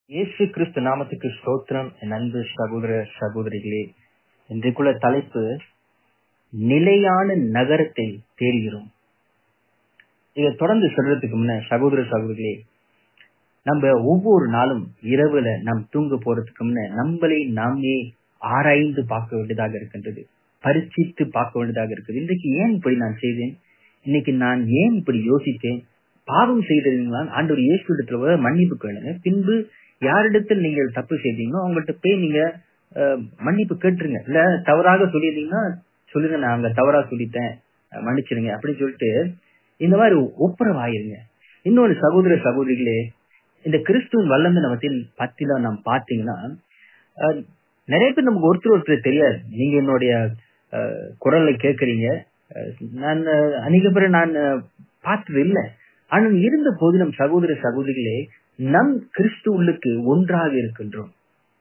இயேசு கிறிஸ்து நாமத்துக்கு ஸ்தோத்திரம் என் அன்பு சகோதர சகோதரிகளே இன்றைக்குள்ள தலைப்பு நிலையான நகரத்தை தேடுகிறோம் இதை தொடர்ந்து சொல்றதுக்கு முன்ன சகோதர சகோதரிகளே நம்ம ஒவ்வொரு நாளும் இரவுல நாம் தூங்க போறதுக்கு முன்ன நம்மளை நாமே ஆராய்ந்து பார்க்க வேண்டியதாக இருக்கின்றது பரிசித்து பார்க்க வேண்டியதாக இருக்குது இன்றைக்கு ஏன் இப்படி நான் செய்தேன் இன்னைக்கு நான் ஏன் இப்படி யோசித்தேன் பாவம் செய்தீங்களா ஆண்டவர் இயேசு இடத்துல மன்னிப்பு கேளுங்க பின்பு யாரிடத்தில் நீங்கள் தப்பு செய்தீங்களோ அவங்கள்ட்ட போய் நீங்க அஹ், மன்னிப்பு கேட்டுருங்க இல்ல தவறாக சொல்லியிருந்தீங்கன்னா சொல்லுங்க நான் அங்க தவறா சொல்லிட்டேன் அஹ், மன்னிச்சிருங்க அப்படின்னு சொல்லிட்டு இந்த மாதிரி ஒப்புரவாயிருங்க இன்னொரு சகோதர சகோதரிகளே இந்த கிறிஸ்துவின் வல்லமை நமத்தின் பத்தில நாம் பாத்தீங்கன்னா அஹ், நிறைய பேர் நமக்கு ஒருத்தர் ஒருத்தர் தெரியாது நீங்க என்னுடைய அஹ், குரலை கேட்கறீங்க அஹ், நான் அஹ், அநேக பேரை நான் அஹ், பார்த்தது இல்லை ஆனால் இருந்த போதிலும் சகோதர சகோதரிகளே நம் கிறிஸ்துவுக்கு ஒன்றாக இருக்கின்றோம்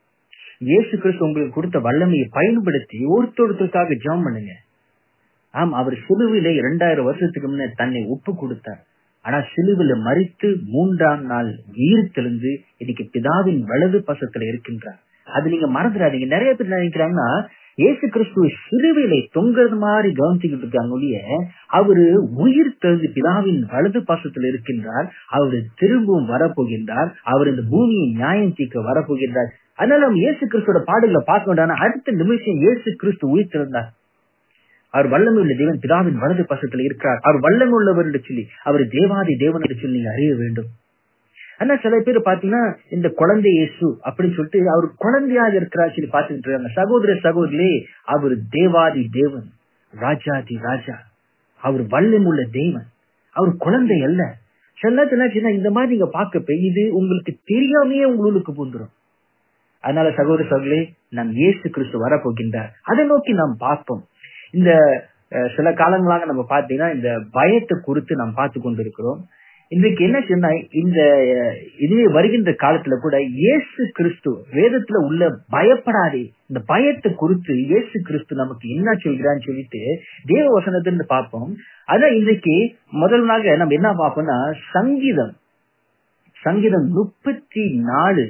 இயேசு கிறிஸ்து உங்களுக்கு கொடுத்த வல்லமையை பயன்படுத்தி ஒருத்தொருத்தருக்காக ஜெபம் பண்ணுங்க ஆம் அவர் சிலுவிலே இரண்டாயிரம் வருஷத்துக்கு முன்ன தன்னை ஒப்பு கொடுத்தார் ஆனா சிலுவில மறித்து மூன்றாம் நாள் உயிர் தெளிந்து இன்னைக்கு பிதாவின் வலது பசத்துல இருக்கின்றார் அது நீங்க மறந்துடாதீங்க நிறைய பேர் நினைக்கிறாங்கன்னா இயேசு கிறிஸ்துவ சிலுவையிலே தொங்குறது மாதிரி கவனிச்சுக்கிட்டு இருக்காங்க ஒழிய அவரு உயிர் தெளிந்து பிதாவின் வலது பாசத்தில் இருக்கின்றார் அவரு திரும்பவும் வரப்போகின்றார் அவர் இந்த பூமியை நியாயம் தீர்க்க வரப்போகின்றார் அதனால நம்ம இயேசு கிறிஸ்துவோட பாடுகளை பார்க்க வேண்டாம் அடுத்த நிமிஷம் இயேசு கிறிஸ்து உயிர் திறந்தார் அவர் வல்லமை உள்ள தேவன் பிதாவின் வலது பசத்தில் இருக்கிறார் அவர் வல்லமை உள்ளவர் என்று சொல்லி அவர் தேவாதி தேவன் என்று சொல்லி நீங்க அறிய வேண்டும் ஆனா சில பேர் பாத்தீங்கன்னா இந்த குழந்தை இயேசு அப்படின்னு சொல்லிட்டு அவர் குழந்தையாக இருக்கிறார் சொல்லி பாத்துக்கிட்டு இருக்காங்க சகோதர சகோதரியே அவர் தேவாதி தேவன் ராஜாதி ராஜா அவர் வல்லம் உள்ள தேவன் அவர் குழந்தை அல்ல சில நேரத்துல என்னாச்சுன்னா, இந்த மாதிரி நீங்க பார்க்க இது உங்களுக்கு தெரியாமையே உங்களுக்கு பூந்துரும் அதனால சகோதர சகோதரே நாம் இயேசு கிறிஸ்து வரப்போகின்றார் அதை நோக்கி நாம் பார்ப்போம் இந்த அஹ், சில காலங்களாக நம்ம பார்த்தீங்கன்னா இந்த பயத்தை குறித்து நாம் பார்த்து கொண்டிருக்கிறோம் இன்றைக்கு என்ன சொன்னா இந்த அஹ், இதுவே வருகின்ற காலத்துல கூட இயேசு கிறிஸ்து வேதத்துல உள்ள பயப்படாதே இந்த பயத்தை குறித்து இயேசு கிறிஸ்து நமக்கு என்ன சொல்கிறான்னு சொல்லிட்டு தேவ வசனத்திலிருந்து பார்ப்போம் அதான் இன்றைக்கு முதல்னாக நம்ம என்ன பார்ப்போம்னா சங்கீதம் சங்கீதம் முப்பத்தி நாலு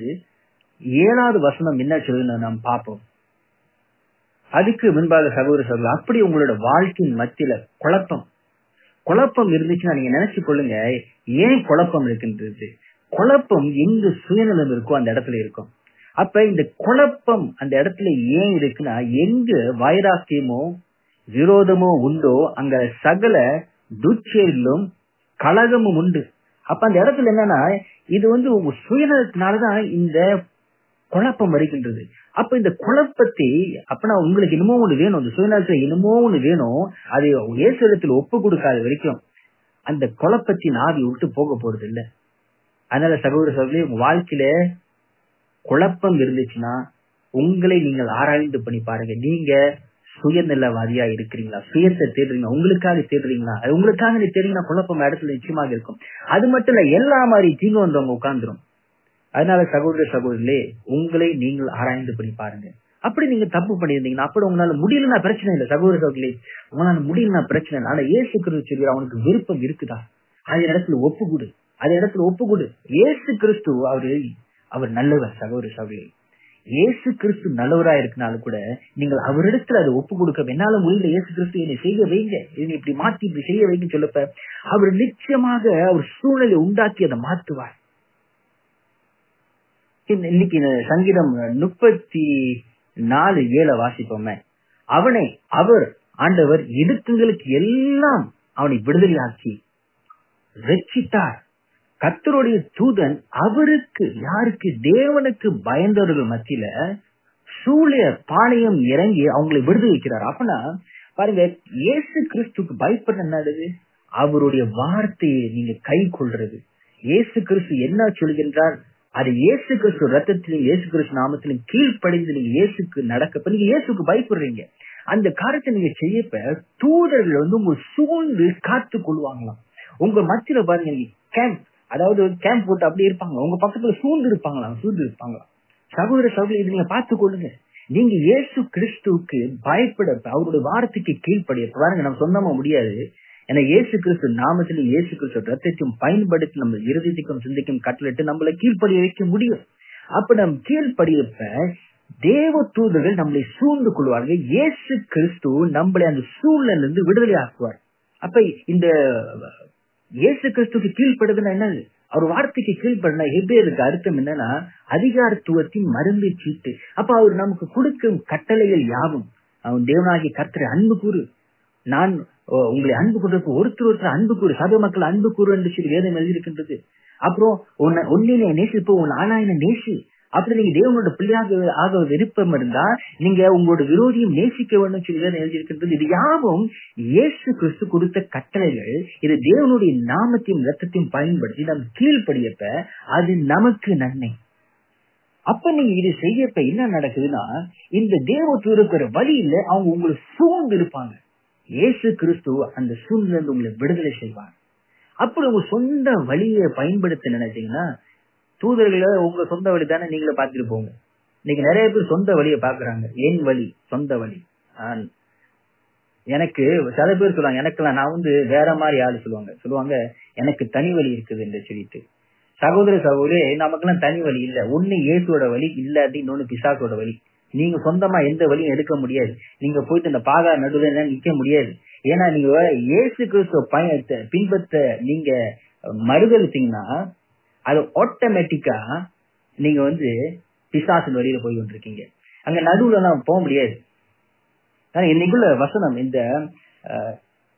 ஏழாவது வசனம் என்ன சொல்லுன்னு நாம் பார்ப்போம் அதுக்கு முன்பாக சகோதர சகோதரர் அப்படி உங்களோட வாழ்க்கையின் மத்தியில குழப்பம் குழப்பம் இருந்துச்சுன்னா நீங்க நினைச்சு கொள்ளுங்க ஏன் குழப்பம் இருக்கின்றது குழப்பம் எங்க சுயநலம் இருக்கோ அந்த இடத்துல இருக்கும் அப்ப இந்த குழப்பம் அந்த இடத்துல ஏன் இருக்குன்னா எங்க வைராக்கியமோ விரோதமோ உண்டோ அங்க சகல துச்சேரிலும் கலகமும் உண்டு அப்ப அந்த இடத்துல என்னன்னா இது வந்து உங்க சுயநலத்தினாலதான் இந்த குழப்பம் வருகின்றது அப்ப இந்த குழப்பத்தை அப்பனா உங்களுக்கு என்னமோ ஒண்ணு வேணும் இந்த சுயநலத்துல என்னமோ ஒண்ணு வேணும் அது இயேசுடத்தில் ஒப்பு கொடுக்காத வரைக்கும் அந்த குழப்பத்தின் ஆவி விட்டு போக போறது இல்ல அதனால சகோதர சகோதரி உங்க வாழ்க்கையில குழப்பம் இருந்துச்சுன்னா உங்களை நீங்கள் ஆராய்ந்து பண்ணி பாருங்க நீங்க சுயநலவாதியா இருக்கிறீங்களா சுயத்தை தேடுறீங்களா உங்களுக்காக தேடுறீங்களா அது உங்களுக்காக நீ தேடுறீங்கன்னா குழப்பம் இடத்துல நிச்சயமாக இருக்கும் அது மட்டும் இல்ல எல்லா மாதிரி தீங்கு வந்தவங்க உட்கார்ந்துரும் அதனால சகோதர சகோதரிலே உங்களை நீங்கள் ஆராய்ந்து பண்ணி பாருங்க அப்படி நீங்க தப்பு பண்ணியிருந்தீங்கன்னா அப்படி உங்களால முடியலன்னா பிரச்சனை இல்லை சகோதர சகோதரி உங்களால முடியலன்னா பிரச்சனை இல்லை ஆனா ஏசு கிறிஸ்து சொல்லி அவனுக்கு விருப்பம் இருக்குதா அது இடத்துல ஒப்பு கொடு அது இடத்துல ஒப்பு கொடு ஏசு கிறிஸ்து அவரு அவர் நல்லவர் சகோதர சகோதரி இயேசு கிறிஸ்து நல்லவரா இருக்கனாலும் கூட நீங்கள் அவரிடத்துல அதை ஒப்பு கொடுக்க என்னால முடியல இயேசு கிறிஸ்து என்னை செய்ய வைங்க என்னை இப்படி மாத்தி இப்படி செய்ய வைங்கன்னு சொல்லப்ப அவர் நிச்சயமாக அவர் சூழலை உண்டாக்கி அதை மாத்துவார் இந்த- இன்னைக்கு இந்த சங்கீதம் முப்பத்தி நாலு ஏழை வாசிப்போமே அவனை அவர் ஆண்டவர் இடுக்குங்களுக்கு எல்லாம் அவனை விடுதலையாக்கி ரட்சித்தார் கர்த்தருடைய தூதன் அவருக்கு யாருக்கு தேவனுக்கு பயந்தவர்கள் மத்தியில சூழிய பாளையம் இறங்கி அவங்களை விடுதலை வைக்கிறார் அப்பனா பாருங்க இயேசு கிறிஸ்துக்கு பயப்படுற என்னது அவருடைய வார்த்தையை நீங்க கை கொள்றது இயேசு கிறிஸ்து என்ன சொல்கின்றார் அது இயேசு கிறிஸ்து ரத்தத்திலும் இயேசு கிறிஸ்து நாமத்திலும் கீழ்ப்படைந்து நீங்க இயேசுக்கு நடக்கப்ப நீங்க இயேசுக்கு பயப்படுறீங்க அந்த காரியத்தை நீங்க செய்யப்ப தூதர்கள் வந்து உங்க சூழ்ந்து காத்து கொள்வாங்களாம் உங்க மத்தியில பாருங்க கேம்ப் அதாவது கேம்ப் போட்டு அப்படியே இருப்பாங்க உங்க பக்கத்துல சூழ்ந்து இருப்பாங்களாம் சூழ்ந்து இருப்பாங்களாம் சகோதர சகோதரி இது நீங்க பார்த்து கொள்ளுங்க நீங்க இயேசு கிறிஸ்துவுக்கு பயப்பட அவருடைய வார்த்தைக்கு கீழ்ப்படிய பாருங்க நம்ம சொந்தமா முடியாது ஏன்னா இயேசு கிறிஸ்து நாமத்திலும் இயேசு கிறிஸ்து ரத்தத்தையும் பயன்படுத்தி நம்ம இருதயத்துக்கும் சிந்தைக்கும் கட்டளிட்டு நம்மளை கீழ்ப்படிய வைக்க முடியும் அப்ப நம் கீழ்ப்படியப்ப தேவ தூதர்கள் நம்மளை சூழ்ந்து கொள்வார்கள் இயேசு கிறிஸ்து நம்மளை அந்த சூழ்நிலை இருந்து விடுதலை ஆக்குவார் அப்ப இந்த இயேசு கிறிஸ்துக்கு கீழ்ப்படுதுன்னா என்னது அவர் வார்த்தைக்கு கீழ்படினா ஹெபேருக்கு அர்த்தம் என்னன்னா அதிகாரத்துவத்தின் மருந்து சீட்டு அப்ப அவர் நமக்கு கொடுக்கும் கட்டளைகள் யாவும் அவன் தேவனாகிய கர்த்தரை அன்பு கூறு நான் ஓ, உங்களை அன்பு கூறுறதுக்கு ஒருத்தர் ஒருத்தர் அன்பு கூறு சபை மக்கள் அன்பு கூறு என்று சொல்லி வேதம் எழுதியிருக்கின்றது அப்புறம் உன்னை உன்னை நேசிப்போ உன் ஆனாயின நேசி அப்படி நீங்க தேவனோட பிள்ளையாக ஆக விருப்பம் இருந்தா நீங்க உங்களோட விரோதியும் நேசிக்க வேண்டும் சொல்லி வேதம் எழுதியிருக்கின்றது இது யாவும் இயேசு கிறிஸ்து கொடுத்த கட்டளைகள் இது தேவனுடைய நாமத்தையும் ரத்தத்தையும் பயன்படுத்தி நாம் கீழ்ப்படியப்ப அது நமக்கு நன்மை அப்ப நீங்க இது செய்யப்ப என்ன நடக்குதுன்னா இந்த தேவ இருக்கிற வழியில அவங்க உங்களை சூழ்ந்து இருப்பாங்க இயேசு கிறிஸ்து அந்த சூழ்நிலை உங்களை விடுதலை செய்வார் அப்படி உங்க சொந்த வழியை பயன்படுத்த நினைச்சீங்கன்னா தூதர்களை உங்க சொந்த வழி தானே நீங்களே பார்த்துட்டு போங்க இன்னைக்கு நிறைய பேர் சொந்த வழியை பாக்குறாங்க என் வழி சொந்த வழி ஆஹ் எனக்கு சில பேர் சொல்லுவாங்க எனக்கெல்லாம் நான் வந்து வேற மாதிரி ஆளு சொல்லுவாங்க சொல்லுவாங்க எனக்கு தனி வழி இருக்குது என்று சொல்லிட்டு சகோதர சகோதரி நமக்கெல்லாம் தனி வழி இல்ல ஒண்ணு இயேசுவோட வழி இல்லாட்டி இன்னொன்னு பிசாசோட வழி நீங்க சொந்தமா எந்த வழியும் எடுக்க முடியாது நீங்க போயிட்டு இந்த பாகா நடுவில் நிக்க முடியாது ஏன்னா நீங்க இயேசு கிறிஸ்துவ பயணத்தை பின்பற்ற நீங்க மறுதளித்தீங்கன்னா அது ஆட்டோமேட்டிக்கா நீங்க வந்து பிசாசின் வழியில போய் கொண்டிருக்கீங்க அங்க நடுவுல எல்லாம் போக முடியாது ஆனா இன்னைக்குள்ள வசனம் இந்த அஹ்,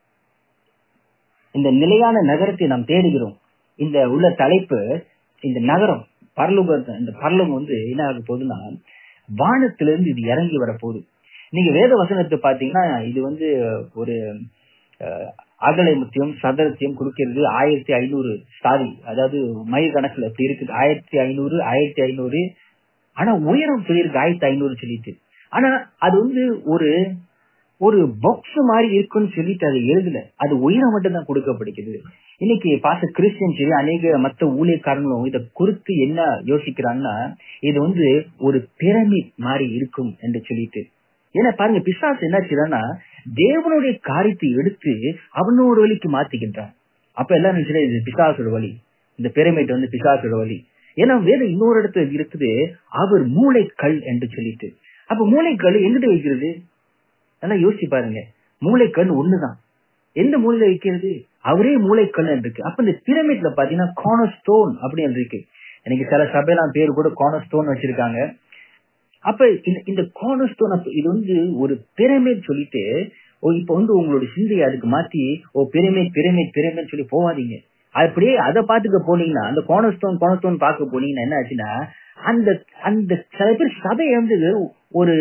இந்த நிலையான நகரத்தை நாம் தேடுகிறோம் இந்த உள்ள தலைப்பு இந்த நகரம் பரலோக இந்த பரலோகம் வந்து என்ன ஆக போகுதுன்னா வானத்திலிருந்து இது இறங்கி வரப்போகுது நீங்க வேத வசனத்தை பாத்தீங்கன்னா இது வந்து ஒரு அஹ், அகலமத்தையும் சதுரத்தையும் கொடுக்கிறது ஆயிரத்தி ஐநூறு சாரி அதாவது மைல் கணக்குல இப்படி இருக்குது ஆயிரத்தி ஐநூறு ஆயிரத்தி ஐநூறு ஆனா உயரம் சொல்லியிருக்கு ஆயிரத்தி ஐநூறு சொல்லிட்டு ஆனா அது வந்து ஒரு ஒரு பாக்ஸ் மாதிரி இருக்குன்னு சொல்லிட்டு அது எழுதல அது உயரம் மட்டும் தான் கொடுக்கப்படுகிறது இன்னைக்கு பாச கிறிஸ்டியன் சரி அநேக மத்த ஊழியக்காரங்களும் இதை குறித்து என்ன யோசிக்கிறாங்கன்னா இது வந்து ஒரு பிரமிட் மாதிரி இருக்கும் என்று சொல்லிட்டு ஏன்னா பாருங்க பிசாசு என்ன செய்யறான்னா தேவனுடைய காரியத்தை எடுத்து அவனோட வழிக்கு மாத்திக்கின்றான் அப்ப எல்லாம் நினைச்சுல இது பிசாசோட வழி இந்த பிரமிட் வந்து பிசாசோட வழி ஏன்னா வேதம் இன்னொரு இடத்துல இருக்குது அவர் மூளைக்கல் என்று சொல்லிட்டு அப்ப மூளைக்கல் எங்கிட்ட வைக்கிறது நல்லா யோசிச்சு பாருங்க மூளைக்கல் ஒண்ணுதான் எந்த மூலையில வைக்கிறது அவரே மூளைக்கல் இருக்கு அப்ப இந்த பிரமிட்ல பாத்தீங்கன்னா கார்னர்ஸ்டோன் அப்படின்னு இருக்கு எனக்கு சில சபையெல்லாம் பேர் கூட கார்னர்ஸ்டோன் வச்சிருக்காங்க அப்ப இந்த இந்த கார்னர்ஸ்டோன் இது வந்து ஒரு பிரமிட் சொல்லிட்டு ஓ இப்ப வந்து உங்களோட சிந்தையை அதுக்கு மாத்தி ஓ பிரமிட் பிரமிட் பிரமிட் சொல்லி போவாதீங்க அப்படியே அதை பாத்துக்க போனீங்கன்னா அந்த கோனஸ்டோன் கோனஸ்டோன் பார்க்க போனீங்கன்னா என்ன ஆச்சுன்னா அந்த அந்த சில பேர் சபை வந்து ஒரு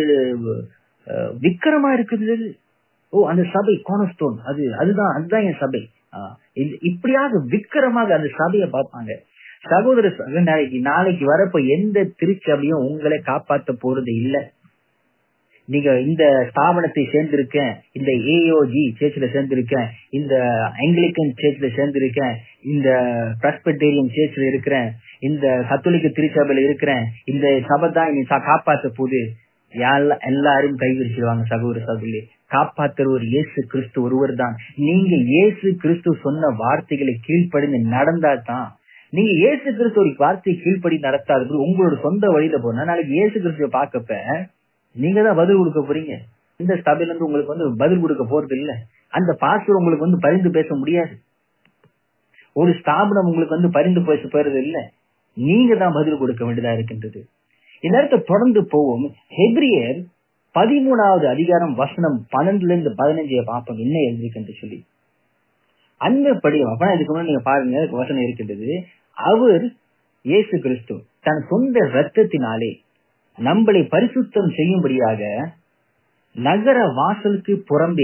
அஹ், விக்கிரமா இருக்குது ஓ அந்த சபை கோனஸ்டோன் அது அதுதான் அதுதான் என் சபை ஆஹ், இது- இப்படியாக விக்கிரமாக அந்த சபையை பார்ப்பாங்க சகோதர சக- நாளைக்கு நாளைக்கு வரப்ப எந்த திருச்சபையும் உங்களை காப்பாத்த போறது இல்ல நீங்க இந்த ஸ்தாபனத்தை சேர்ந்திருக்கேன் இந்த ஏஓஜி சேர்ச்சில் சேர்ந்திருக்கேன் இந்த ஆங்கிலிக்கன் சேர்ச்சில் சேர்ந்திருக்கேன் இந்த பிரஸ்பெட்டேரியன் சேர்ச்சில் இருக்கிறேன் இந்த கத்தோலிக்க திருச்சபையில இருக்கிறேன் இந்த சபை தான் என்னை சா- காப்பாத்த போகுது எல்லா- எல்லாரும் கைவிரிச்சிருவாங்க சகோதர சகோதரி காப்பாத்துற ஒரு இயேசு கிறிஸ்து ஒருவர் தான் நீங்க இயேசு கிறிஸ்து சொன்ன வார்த்தைகளை கீழ்ப்படிந்து நடந்தா தான் நீங்க இயேசு கிறிஸ்து ஒரு வார்த்தையை கீழ்ப்படி நடத்தாது உங்களோட சொந்த வழியில போனா நாளைக்கு இயேசு கிறிஸ்துவ பார்க்கப்ப நீங்க தான் பதில் கொடுக்க போறீங்க இந்த சபையில இருந்து உங்களுக்கு வந்து பதில் கொடுக்க போறது இல்ல அந்த பாஸ்டர் உங்களுக்கு வந்து பரிந்து பேச முடியாது ஒரு ஸ்தாபனம் உங்களுக்கு வந்து பரிந்து பேச போறது இல்ல நீங்க தான் பதில் கொடுக்க வேண்டியதா இருக்கின்றது இந்த நேரத்தை தொடர்ந்து போவோம் ஹெப்ரியர் பதிமூணாவது அதிகாரம் வசனம் பன்னெண்டுல இருந்து பதினஞ்சை பார்ப்போம் என்ன எழுதிருக்கு சொல்லி அந்த படியும் அப்ப இதுக்கு முன்னாடி நீங்க பாருங்க வசனம் இருக்கின்றது அவர் இயேசு கிறிஸ்து தன் சொந்த ரத்தத்தினாலே நம்மளை பரிசுத்தம் செய்யும்படியாக நகர வாசலுக்கு புறம்பே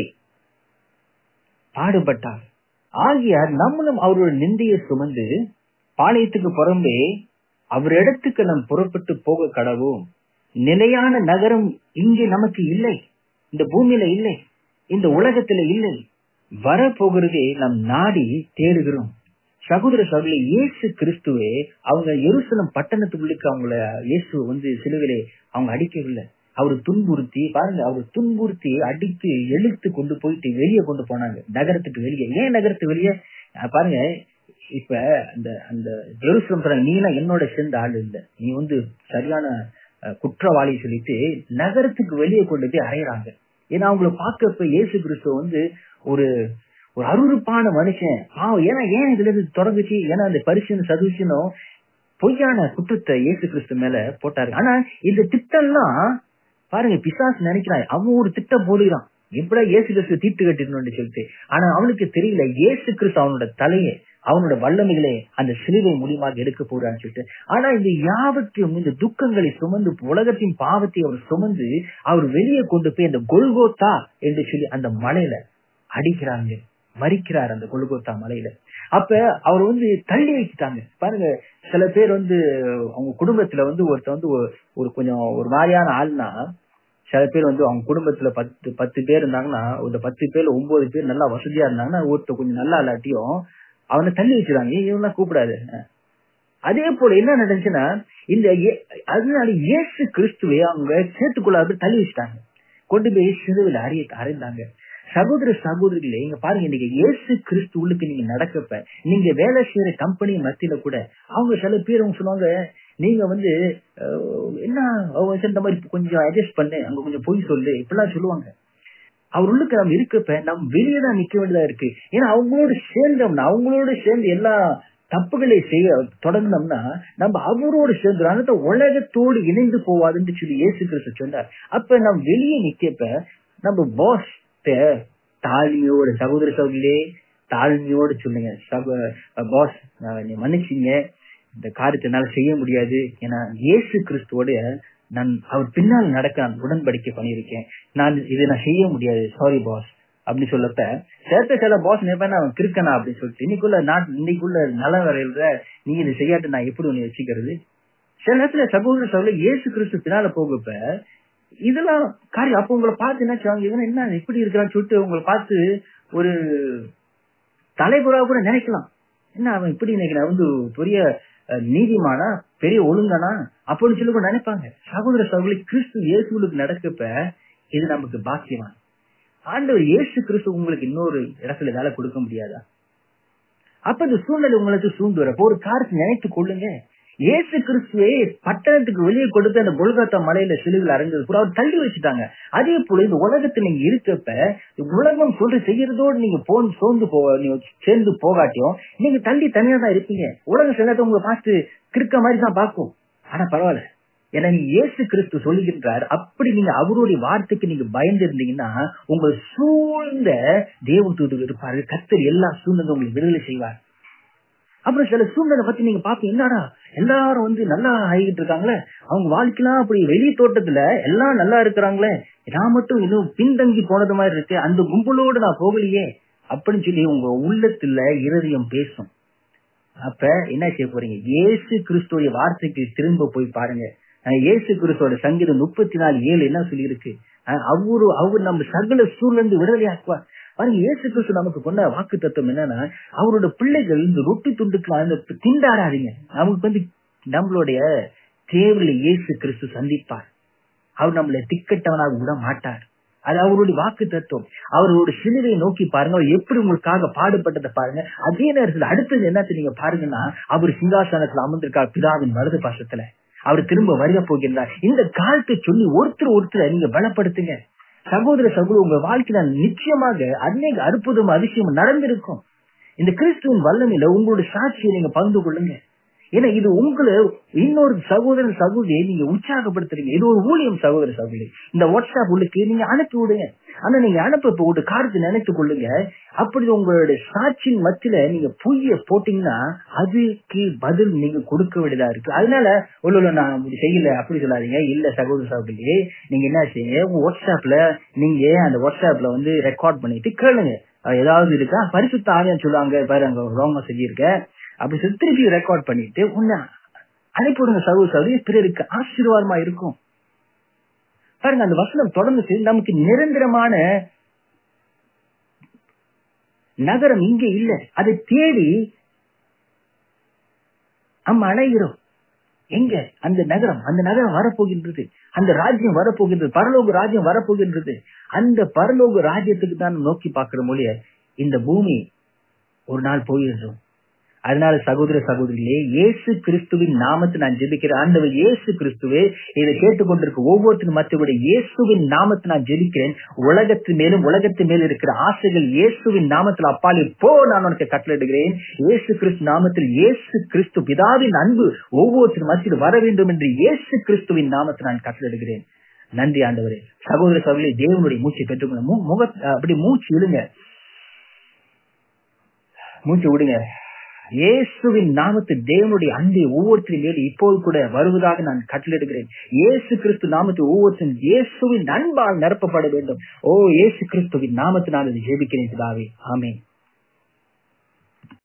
பாடுபட்டார் ஆகியார் நம்மளும் அவரோட நிந்தையை சுமந்து பாளையத்துக்கு புறம்பே அவரிடத்துக்கு நாம் புறப்பட்டு போக கடவோம் நிலையான நகரம் இங்கே நமக்கு இல்லை இந்த பூமியில இல்லை இந்த உலகத்துல இல்லை வரப்போகிறதே நம் நாடி தேடுகிறோம் சகோதர சகோதரி இயேசு கிறிஸ்துவே அவங்க எருசலம் பட்டணத்துக்குள்ளுக்கு அவங்கள இயேசு வந்து சிலுவிலே அவங்க அடிக்கவில்லை அவர் துன்புறுத்தி பாருங்க அவர் துன்புறுத்தி அடித்து இழுத்து கொண்டு போயிட்டு வெளியே கொண்டு போனாங்க நகரத்துக்கு வெளியே ஏன் நகரத்துக்கு வெளியே அஹ் பாருங்க இப்ப அந்த அந்த ஜெருசலம் சொல்றாங்க நீ எல்லாம் என்னோட சேர்ந்த ஆள் இல்ல நீ வந்து சரியான அஹ், குற்றவாளி சொல்லிட்டு நகரத்துக்கு வெளியே கொண்டு போய் அறையறாங்க ஏன்னா அவங்கள பார்க்கப்ப இயேசு கிறிஸ்துவ வந்து ஒரு ஒரு அருவருப்பான மனுஷன் பாவம் ஏன்னா ஏன் இதுல இருந்து தொடங்குச்சு ஏன்னா அந்த பரிசு சதுசனும் பொய்யான குற்றத்தை இயேசு கிறிஸ்து மேல போட்டாரு ஆனா இந்த திட்டம்லாம் பாருங்க பிசாசு நினைக்கிறான் அவன் ஒரு திட்டம் போடுகிறான் எப்படா இயேசு கிறிஸ்து தீர்த்து கட்டிடணும்னு சொல்லிட்டு ஆனா அவனுக்கு தெரியல இயேசு கிறிஸ்து அவனோட தலையை அவனோட வல்லமைகளை அந்த சிலுவை மூலியமாக எடுக்க போறான்னு சொல்லிட்டு ஆனா இந்த யாவத்தையும் இந்த துக்கங்களை சுமந்து உலகத்தின் பாவத்தை அவர் சுமந்து அவர் வெளியே கொண்டு போய் அந்த கொல்கோத்தா என்று சொல்லி அந்த மலையில அடிக்கிறாங்க மறிக்கிறார் அந்த கொல்கோத்தா மலையில அப்ப அவர் வந்து தள்ளி வச்சுட்டாங்க பாருங்க சில பேர் வந்து அவங்க குடும்பத்துல வந்து ஒருத்தர் வந்து ஒரு- ஒரு கொஞ்சம் ஒரு மாதிரியான ஆள்னா சில பேர் வந்து அவங்க குடும்பத்துல பத்து பத்து பேர் இருந்தாங்கன்னா ஒரு பத்து பேர்ல ஒன்பது பேர் நல்லா வசதியா இருந்தாங்கன்னா ஒருத்தர் கொஞ்சம் நல்லா இல்லாட்டியும் அவனை தள்ளி வச்சிருக்காங்க ஏன் இவனா கூப்பிடாது அதே போல என்ன நடந்துச்சுன்னா இந்த ஏ- அதனால இயேசு கிறிஸ்துவை அவங்க சேர்த்துக்குள்ள அப்படி தள்ளி வச்சுட்டாங்க கொண்டு போய் சிறுவில் அறிய அறைந்தாங்க சகோதர சகோதரிகளே இங்க பாருங்க இன்னைக்கு இயேசு கிறிஸ்து உள்ளுக்கு நீங்க நடக்கப்ப நீங்க வேலை செய்யற கம்பெனி மத்தியில கூட அவங்க சில பேர் அவங்க சொல்லுவாங்க நீங்க வந்து அஹ், என்ன அவங்க வந்து இந்த மாதிரி கொஞ்சம் அட்ஜஸ்ட் பண்ணு அங்க கொஞ்சம் பொய் சொல்லு இப்படிலாம் சொல்லுவாங்க அவர் உள்ளுக்கு நம்ம இருக்கப்ப நம்ம வெளியே தான் நிக்க வேண்டியதா இருக்கு ஏன்னா அவங்களோட சேர்ந்தோம்னா அவங்களோட சேர்ந்து எல்லா தப்புகளை செய்ய தொடங்கினோம்னா நம்ம அவரோடு சேர்ந்து அந்த உலகத்தோடு இணைந்து போவாதுன்னு சொல்லி இயேசு கிறிஸ்து சொன்னார் அப்ப நம்ம வெளியே நிக்கப்ப நம்ம பாஸ் தாழ்மையோட சகோதர சகோதரிலே தாழ்மையோடு சொல்லுங்க பாஸ் நீ மன்னிச்சிங்க இந்த காரியத்தை என்னால செய்ய முடியாது ஏன்னா இயேசு கிறிஸ்துவோட நான் அவர் பின்னால் நடக்க நான் உடன்படிக்கை பண்ணியிருக்கேன் நான் இதை நான் செய்ய முடியாது சாரி பாஸ் அப்படி சொல்லப்ப சேர்த்த சில பாஸ் நினைப்பேன் அவன் கிறுக்கனா அப்படின்னு சொல்லிட்டு இன்னைக்குள்ள நாட்டு இன்னைக்குள்ள நலவரையில நீ இதை செய்யாட்டு நான் எப்படி உன்னை வச்சுக்கிறது சில நேரத்துல சகோதர சகோதரி இயேசு கிறிஸ்து பின்னால போகப்ப இதெல்லாம் காரியம் அப்ப உங்களை பார்த்து என்ன செய்வாங்க இவன் என்ன இப்படி இருக்கிறான்னு சொல்லிட்டு உங்களை பார்த்து ஒரு தலைகுறா கூட நினைக்கலாம் என்ன அவன் இப்படி நினைக்கிறான் வந்து பெரிய அஹ், நீதிமானா பெரிய ஒழுங்கனா அப்படின்னு சொல்லி கூட நினைப்பாங்க சகோதர சகோதரி கிறிஸ்து இயேசுகளுக்கு நடக்கப்ப இது நமக்கு பாக்கியமா ஆண்டவர் இயேசு கிறிஸ்து உங்களுக்கு இன்னொரு இடத்துல வேலை கொடுக்க முடியாதா அப்ப இந்த சூழ்நிலை உங்களுக்கு சூழ்ந்து வரப்போ ஒரு காரியத்தை நினைத்து கொள்ளுங்க இயேசு கிறிஸ்துவை பட்டணத்துக்கு வெளியே கொடுத்து அந்த கொல்கத்தா மலையில சிலுவில் அடைஞ்சது கூட அவர் தள்ளி வச்சுட்டாங்க அதே போல இந்த உலகத்துல நீங்க இருக்கப்ப உலகம் சொல்ற செய்யறதோடு நீங்க போன் சோர்ந்து போ நீங்க சேர்ந்து போகாட்டியும் நீங்க தள்ளி தனியா தான் இருப்பீங்க உலகம் சில நேரத்துல உங்களை பார்த்து கிறுக்க மாதிரி தான் பார்க்கும் ஆனா பரவாயில்ல ஏன்னா நீங்க இயேசு கிறிஸ்து சொல்லுகின்றார் அப்படி நீங்க அவருடைய வார்த்தைக்கு நீங்க பயந்து இருந்தீங்கன்னா உங்களை சூழ்ந்த தேவ தூதர்கள் இருப்பாரு கத்தர் எல்லா சூழ்நிலை உங்களுக்கு விடுதலை செய்வார் அப்புறம் சில சூழ்நிலை பத்தி நீங்க பாப்பீங்க என்னடா எல்லாரும் வந்து நல்லா ஆகிட்டு இருக்காங்களே அவங்க வாழ்க்கைலாம் அப்படி வெளி தோட்டத்துல எல்லாம் நல்லா இருக்கிறாங்களே நான் மட்டும் இன்னும் பின்தங்கி போனது மாதிரி இருக்கு அந்த கும்பலோடு நான் போகலையே அப்படின்னு சொல்லி உங்க உள்ளத்துல இருதயம் பேசும் அப்ப என்ன செய்ய போறீங்க இயேசு கிறிஸ்துவோட வார்த்தைக்கு திரும்ப போய் பாருங்க அஹ் இயேசு கிறிஸ்துவோட சங்கீதம் முப்பத்தி நாலு ஏழு என்ன சொல்லியிருக்கு அஹ் அவரு அவர் நம்ம சகல சூழ்நிலை இருந்து விடுதலை ஆக்குவார் பாருங்க இயேசு கிறிஸ்து நமக்கு கொண்ட வாக்கு தத்துவம் என்னன்னா அவரோட பிள்ளைகள் இந்த ரொட்டி துண்டுக்கலாம் இந்த திண்டாடாதீங்க நமக்கு வந்து நம்மளுடைய தேவையில இயேசு கிறிஸ்து சந்திப்பார் அவர் நம்மளை திக்கட்டவனாக விட மாட்டார் அது அவருடைய வாக்கு தத்துவம் அவரோட சிலுவை நோக்கி பாருங்க அவர் எப்படி உங்களுக்காக பாடுபட்டதை பாருங்க அதே நேரத்துல அடுத்தது என்னத்து நீங்க பாருங்கன்னா அவர் சிங்காசனத்துல அமர்ந்திருக்கார் பிதாவின் வலது பாசத்துல அவர் திரும்ப வருக போகின்றார் இந்த காலத்தை சொல்லி ஒருத்தர் ஒருத்தர் நீங்க பலப்படுத்துங்க சகோதர சகோதரி உங்க வாழ்க்கையில நிச்சயமாக அநேக அற்புதம் அதிசயம் நடந்திருக்கும் இந்த கிறிஸ்துவின் வல்லமையில உங்களுடைய சாட்சியை நீங்க பகிர்ந்து கொள்ளுங்க ஏன்னா இது உங்களை இன்னொரு சகோதர சகோதரியை நீங்க உற்சாகப்படுத்துறீங்க இது ஒரு ஊழியம் சகோதர சகோதரி இந்த வாட்ஸ்அப் உள்ளுக்கு நீங்க அனுப்பி விடுங்க ஆனா நீங்க அனுப்ப இப்ப ஒரு காரியத்தை நினைத்து கொள்ளுங்க அப்படி உங்களுடைய சாட்சியின் மத்தியில நீங்க பொய்ய போட்டீங்கன்னா அதுக்கு பதில் நீங்க கொடுக்க வேண்டியதா இருக்கு அதனால உள்ள நான் அப்படி செய்யல அப்படி சொல்லாதீங்க இல்ல சகோதர சகோதரி நீங்க என்ன செய்யுங்க உங்க வாட்ஸ்அப்ல நீங்க அந்த வாட்ஸ்அப்ல வந்து ரெக்கார்ட் பண்ணிட்டு கேளுங்க அது ஏதாவது இருக்கா பரிசுத்த ஆவியான்னு சொல்லுவாங்க பாரு அங்க ரோங்க செஞ்சிருக்க அப்படி சொல்லி திருப்பி ரெக்கார்ட் பண்ணிட்டு உன்னை அனுப்பிவிடுங்க சகோதர சகோதரி பிறருக்கு ஆசீர்வாதமா இருக்கும் பாருங்க அந்த வசனம் தொடர்ந்து நமக்கு நிரந்தரமான நகரம் இங்க இல்ல அதை தேடி நம்ம அலைகிறோம் எங்க அந்த நகரம் அந்த நகரம் வரப்போகின்றது அந்த ராஜ்யம் வரப்போகின்றது பரலோக ராஜ்யம் வரப்போகின்றது அந்த பரலோக ராஜ்யத்துக்கு தான் நோக்கி பார்க்கிற மொழிய இந்த பூமி ஒரு நாள் போயிடுறோம் அதனால சகோதர சகோதரிகளே இயேசு கிறிஸ்துவின் நாமத்தை நான் ஜெபிக்கிறேன் ஆண்டவர் இயேசு கிறிஸ்துவே இதை கேட்டுக்கொண்டிருக்க ஒவ்வொருத்தரும் மற்றபடி இயேசுவின் நாமத்தை நான் ஜெபிக்கிறேன் உலகத்து மேலும் உலகத்து மேலும் இருக்கிற ஆசைகள் இயேசுவின் நாமத்தில் அப்பாலே போ நான் உனக்கு கட்டளையிடுகிறேன் இயேசு கிறிஸ்து நாமத்தில் இயேசு கிறிஸ்து பிதாவின் அன்பு ஒவ்வொருத்தரும் மத்தியில் வர வேண்டும் என்று இயேசு கிறிஸ்துவின் நாமத்தை நான் கட்டளையிடுகிறேன் நன்றி ஆண்டவரே சகோதர சகோதரி தேவனுடைய மூச்சை பெற்றுக்கொள்ள முக அப்படி மூச்சு விடுங்க மூச்சு விடுங்க இயேசுவின் நாமத்தில் தேவனுடைய அன்பை ஒவ்வொருத்தரின் மேல் இப்போது கூட வருவதாக நான் கட்டளிடுகிறேன் இயேசு கிறிஸ்து நாமத்தில் ஒவ்வொருத்தரும் இயேசுவின் அன்பால் நிரப்பப்பட வேண்டும் ஓ இயேசு கிறிஸ்துவின் நாமத்தில் நான் இதை ஜெபிக்கிறேன் பிதாவே ஆமென்